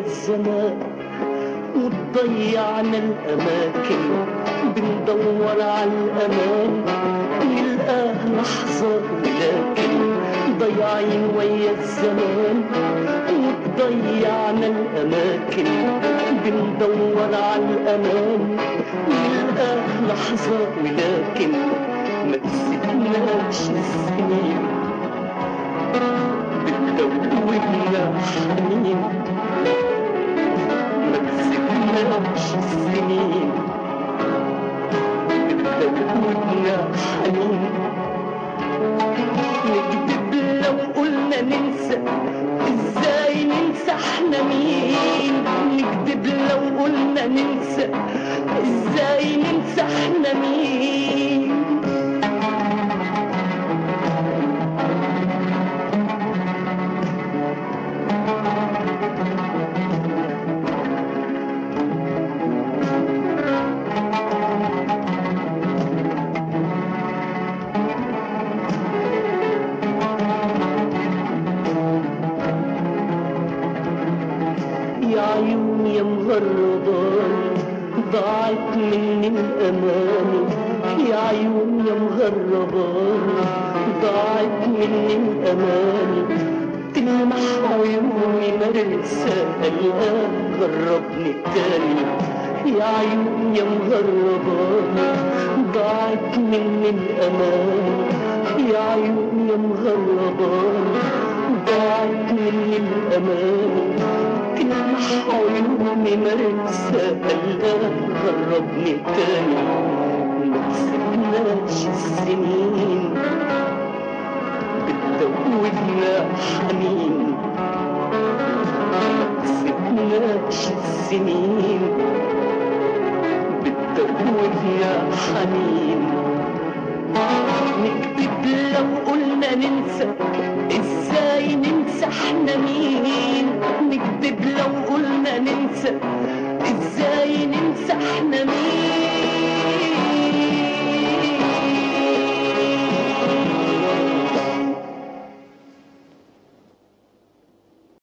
الزمان وضيعنا الأماكن بندور على الأمان نلقاه لحظة ولكن ضيعين ويا الزمان وضيعنا الأماكن بندور على الأمان نلقاه لحظة ولكن ما كسبناش السنين بتدوبنا حنين ما كسبناش السنين بتدوبنا حنين نكذب لو قلنا ننسى ازاي ننسى احنا مين نكذب لو قلنا ننسى ازاي ننسى احنا مين يا عيون يا مغرباني ضاعت مني الأماني يا عيون يا مغرباني ضاعت مني الأماني تلمح عيوني مرسى الآن غربني تاني يا عيون يا مغرباني ضاعت مني الأماني يا عيون يا مغرباني ضاعت مني الأماني تلمح عيوني مرسى الآن غربني تاني ما كسبناش السنين بتدوبنا حنين ما كسبناش السنين بتدوبنا حنين نكتب لو قلنا ننسى ازاي ننسى احنا مين نكتب لو قلنا ننسى ازاي ننسى احنا مين